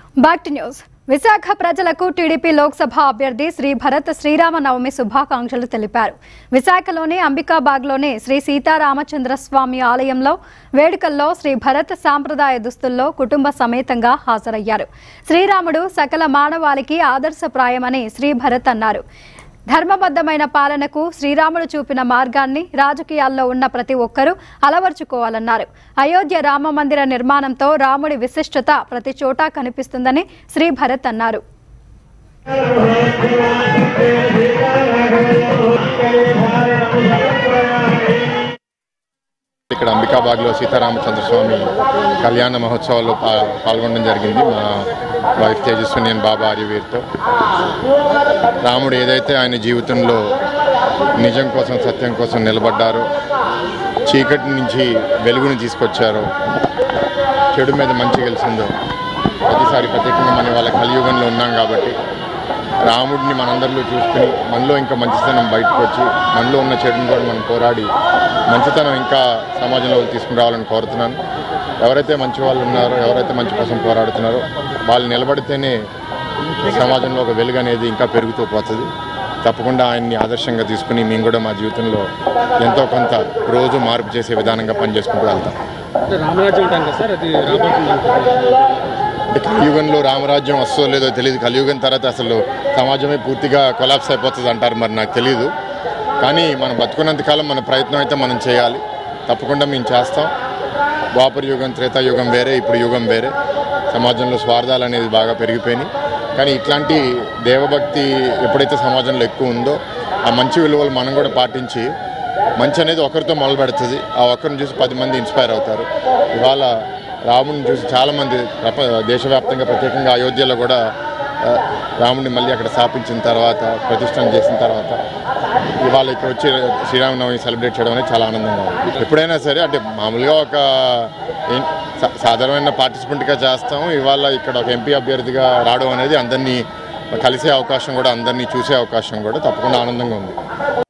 back to news Visakha ప్రజలకు TDP Lok Sabha అభ్యర్థి శ్రీ భరత్ శ్రీరామనవమి శుభాకాంక్షలు తెలిపారు విశాఖలోని అంబికాబాగ్లోని శ్రీ సీతారామచంద్ర స్వామి ఆలయంలో వేడుకల్లో శ్రీ భరత్ సాంప్రదాయ దుస్తుల్లో కుటుంబ సమేతంగా హాజరయ్యారు శ్రీరాముడు సకల మానవాళికి ఆదర్శప్రాయమని శ్రీ భరత్ అన్నారు ధర్మబద్ధమైన పాలనకు శ్రీరాముడు చూపిన మార్గాన్ని రాజకీయాల్లో ఉన్న ప్రతి ఒక్కరూ అలవర్చుకోవాలన్నారు అయోధ్య రామ మందిర నిర్మాణంతో రాముడి విశిష్టత ప్రతి చోటా కనిపిస్తుందని శ్రీ భరత్ అన్నారు ఇక్కడ అంబికాబాగ్లో సీతారామచంద్ర స్వామి కళ్యాణ మహోత్సవాల్లో పా పాల్గొనడం జరిగింది మా వైఫ్ తేజస్విని నేను బాబా ఆర్యవీర్తో రాముడు ఏదైతే ఆయన జీవితంలో నిజం కోసం సత్యం కోసం నిలబడ్డారో చీకటి నుంచి వెలుగుని తీసుకొచ్చారో చెడు మీద మంచి గెలిచిందో ప్రతిసారి ప్రత్యేకంగా మన వాళ్ళ కలియుగంలో ఉన్నాం కాబట్టి రాముడిని మనందరిలో చూసుకుని మనలో ఇంకా మంచితనం బయటకు వచ్చి మనలో ఉన్న చెడుని కూడా మనం పోరాడి మంచితనం ఇంకా సమాజంలో తీసుకుని రావాలని కోరుతున్నాను ఎవరైతే మంచి వాళ్ళు ఉన్నారో ఎవరైతే మంచి కోసం పోరాడుతున్నారో వాళ్ళు నిలబడితేనే సమాజంలో ఒక వెలుగు అనేది ఇంకా పెరుగుతూ పోతుంది తప్పకుండా ఆయన్ని ఆదర్శంగా తీసుకుని మేము కూడా మా జీవితంలో ఎంతో కొంత రోజు మార్పు చేసే విధానంగా పనిచేసుకుంటూ వెళ్తాం అంటే రామరాజ్యం ఉంటాం కదా సార్ అది రాబోతుంది అంటే కలియుగంలో రామరాజ్యం వస్తుందో లేదో తెలియదు కలియుగం తర్వాత అసలు సమాజమే పూర్తిగా కొలాప్స్ అయిపోతుంది అంటారు మరి నాకు తెలియదు కానీ మనం బతుకున్నంత కాలం మన ప్రయత్నం అయితే మనం చేయాలి తప్పకుండా మేము చేస్తాం ద్వాపర యుగం త్రేతాయుగం వేరే ఇప్పుడు యుగం వేరే సమాజంలో స్వార్థాలు అనేది బాగా పెరిగిపోయినాయి కానీ ఇట్లాంటి దేవభక్తి ఎప్పుడైతే సమాజంలో ఎక్కువ ఉందో ఆ మంచి విలువలు మనం కూడా పాటించి మంచి అనేది ఒకరితో మొదలు పెడుతుంది ఆ ఒక్కరిని చూసి పది మంది ఇన్స్పైర్ అవుతారు ఇవాళ రాముడిని చూసి చాలామంది ప్రప దేశవ్యాప్తంగా ప్రత్యేకంగా అయోధ్యలో కూడా ఆ, రాముడిని మళ్ళీ అక్కడ స్థాపించిన తర్వాత ప్రతిష్టం చేసిన తర్వాత ఇవాళ ఇక్కడ వచ్చి శ్రీరామనవమి సెలబ్రేట్ చేయడం అనేది చాలా ఆనందంగా ఉంది ఎప్పుడైనా సరే అంటే మామూలుగా ఒక ఏం- సా- సాధారణమైన పార్టిసిపెంట్గా చేస్తాం ఇవాళ ఇక్కడ ఒక ఎంపీ అభ్యర్థిగా రావడం అనేది అందరినీ కలిసే అవకాశం కూడా అందరినీ చూసే అవకాశం కూడా తప్పకుండా ఆనందంగా ఉంది